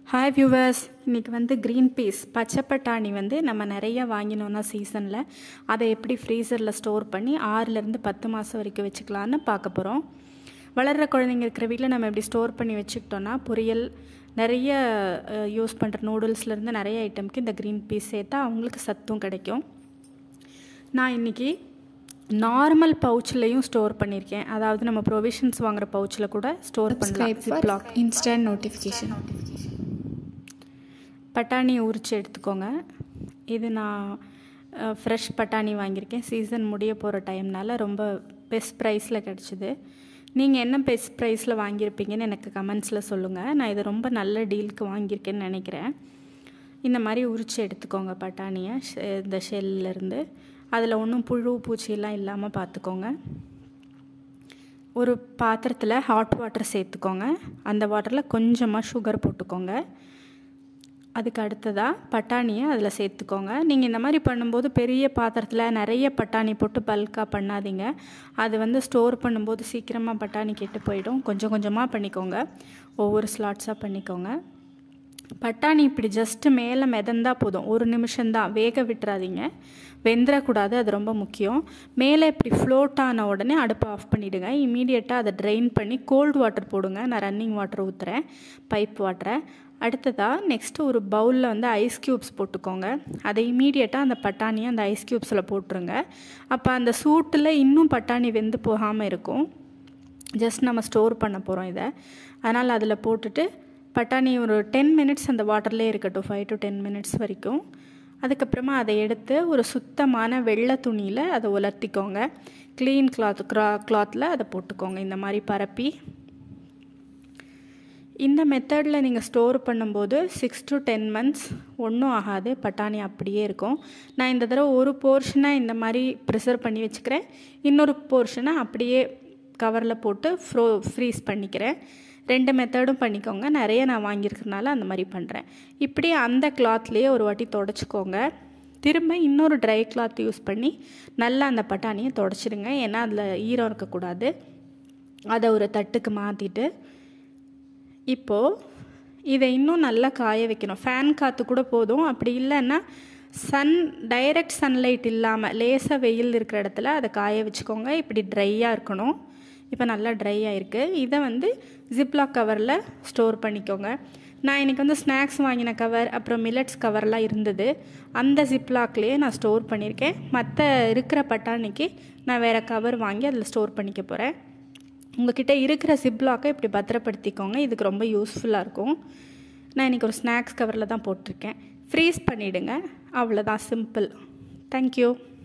Hi viewers இன்றைக்கி வந்து green peas பச்சை பட்டாணி வந்து நம்ம நிறைய வாங்கினோன்னா சீசனில் அதை எப்படி ஃப்ரீசரில் ஸ்டோர் பண்ணி ஆறுலேருந்து பத்து மாதம் வரைக்கும் வச்சுக்கலான்னு பார்க்க போகிறோம் வளர்கிற குழந்தைங்க இருக்கிற வீட்டில் நம்ம எப்படி ஸ்டோர் பண்ணி வச்சுக்கிட்டோன்னா பொரியல் நிறைய யூஸ் பண்ணுற நூடுல்ஸ்லேருந்து நிறைய ஐட்டம்க்கு இந்த க்ரீன் பீஸ் சேர்த்தா அவங்களுக்கு சத்தும் கிடைக்கும் நான் இன்றைக்கி நார்மல் பவுச்லேயும் ஸ்டோர் பண்ணியிருக்கேன் அதாவது நம்ம ப்ரொவிஷன்ஸ் வாங்குற பவுச்சில் கூட ஸ்டோர் பண்ணலாம் Subscribe for Ziploc instant notification. பட்டாணி உரித்து எடுத்துக்கோங்க இது நான் ஃப்ரெஷ் பட்டாணி வாங்கியிருக்கேன் சீசன் முடிய போகிற டைம்னால ரொம்ப பெஸ்ட் ப்ரைஸில் கிடச்சிது நீங்கள் என்ன பெஸ்ட் ப்ரைஸில் வாங்கியிருப்பீங்கன்னு எனக்கு கமெண்ட்ஸில் சொல்லுங்கள் நான் இது ரொம்ப நல்ல டீலுக்கு வாங்கியிருக்கேன்னு நினைக்கிறேன் இந்த மாதிரி உரித்து எடுத்துக்கோங்க பட்டாணியை ஷெ- இந்த ஷெல்லேருந்து அதில் ஒன்றும் புழு பூச்சியெல்லாம் இல்லாமல் பார்த்துக்கோங்க ஒரு பாத்திரத்தில் ஹாட் வாட்டர் சேர்த்துக்கோங்க அந்த வாட்டரில் கொஞ்சமாக சுகர் போட்டுக்கோங்க அதுக்கு அடுத்ததாக பட்டாணியை அதில் சேர்த்துக்கோங்க நீங்கள் இந்த மாதிரி பண்ணும்போது பெரிய பாத்திரத்தில் நிறைய பட்டாணி போட்டு பல்காக பண்ணாதீங்க அது வந்து ஸ்டோர் பண்ணும்போது சீக்கிரமாக பட்டாணி கெட்டு போயிடும் கொஞ்சம் கொஞ்சமாக பண்ணிக்கோங்க ஒவ்வொரு ஸ்லாட்ஸாக பண்ணிக்கோங்க பட்டாணி இப்படி ஜஸ்ட்டு மேலே மிதந்தா போதும் ஒரு நிமிஷம்தான் வேக விட்டுறாதீங்க வெந்துடக்கூடாது அது ரொம்ப முக்கியம் மேலே இப்படி ஃப்ளோட் ஆன உடனே அடுப்பை ஆஃப் பண்ணிவிடுங்க இமீடியட்டாக அதை ட்ரெயின் பண்ணி கோல்டு வாட்டர் போடுங்க நான் ரன்னிங் வாட்டர் ஊற்றுறேன் பைப் வாட்டரை அடுத்ததாக நெக்ஸ்ட்டு ஒரு பவுலில் வந்து ஐஸ் க்யூப்ஸ் போட்டுக்கோங்க அதை இமீடியட்டாக அந்த பட்டாணியை அந்த ஐஸ் க்யூப்ஸில் போட்டுருங்க அப்போ அந்த சூட்டில் இன்னும் பட்டாணி வெந்து போகாமல் இருக்கும் ஜஸ்ட் நம்ம ஸ்டோர் பண்ண போகிறோம் இதை அதனால் அதில் போட்டுட்டு பட்டாணி ஒரு டென் மினிட்ஸ் அந்த வாட்டர்லேயே இருக்கட்டும் ஃபைவ் டு டென் மினிட்ஸ் வரைக்கும் அதுக்கப்புறமா அதை எடுத்து ஒரு சுத்தமான வெள்ளை துணியில் அதை உலர்த்திக்கோங்க க்ளீன் கிளாத் க்ரா கிளாத்தில் அதை போட்டுக்கோங்க இந்த மாதிரி பரப்பி இந்த மெத்தடில் நீங்கள் ஸ்டோர் பண்ணும்போது சிக்ஸ் டு டென் மந்த்ஸ் ஒன்றும் ஆகாது பட்டாணி அப்படியே இருக்கும் நான் இந்த தடவை ஒரு போர்ஷனை இந்த மாதிரி ப்ரிசர்வ் பண்ணி வச்சுக்கிறேன் இன்னொரு போர்ஷனை அப்படியே கவரில் போட்டு ஃப்ரோ ஃப்ரீஸ் பண்ணிக்கிறேன் ரெண்டு மெத்தடும் பண்ணிக்கோங்க நிறைய நான் வாங்கியிருக்கனால அந்த மாதிரி பண்ணுறேன் இப்படி அந்த கிளாத்லேயே ஒரு வாட்டி தொடச்சிக்கோங்க திரும்ப இன்னொரு ட்ரை கிளாத் யூஸ் பண்ணி நல்லா அந்த பட்டாணியை தொடச்சிடுங்க ஏன்னா அதில் ஈரம் இருக்கக்கூடாது அதை ஒரு தட்டுக்கு மாற்றிட்டு இப்போது இதை இன்னும் நல்லா காய வைக்கணும் ஃபேன் காற்று கூட போதும் அப்படி இல்லைன்னா சன் டைரக்ட் சன்லைட் இல்லாமல் லேசாக வெயில் இருக்கிற இடத்துல அதை காய வச்சுக்கோங்க இப்படி ட்ரையாக இருக்கணும் இப்போ நல்லா ட்ரை ஆகிருக்கு இதை வந்து ஜிப்லாக் கவரில் ஸ்டோர் பண்ணிக்கோங்க நான் இன்றைக்கி வந்து ஸ்நாக்ஸ் வாங்கின கவர் அப்புறம் மில்லட்ஸ் கவர்லாம் இருந்தது அந்த ஜிப்லாக்லேயே நான் ஸ்டோர் பண்ணியிருக்கேன் மற்ற இருக்கிற பட்டாணிக்கு நான் வேறு கவர் வாங்கி அதில் ஸ்டோர் பண்ணிக்க போகிறேன் உங்ககிட்ட இருக்கிற சிப்லாக்கை இப்படி பத்திரப்படுத்திக்கோங்க இதுக்கு ரொம்ப யூஸ்ஃபுல்லாக இருக்கும் நான் இன்றைக்கி ஒரு ஸ்நாக்ஸ் கவரில் தான் போட்டிருக்கேன் ஃப்ரீஸ் பண்ணிவிடுங்க அவ்வளோதான் சிம்பிள் தேங்க்யூ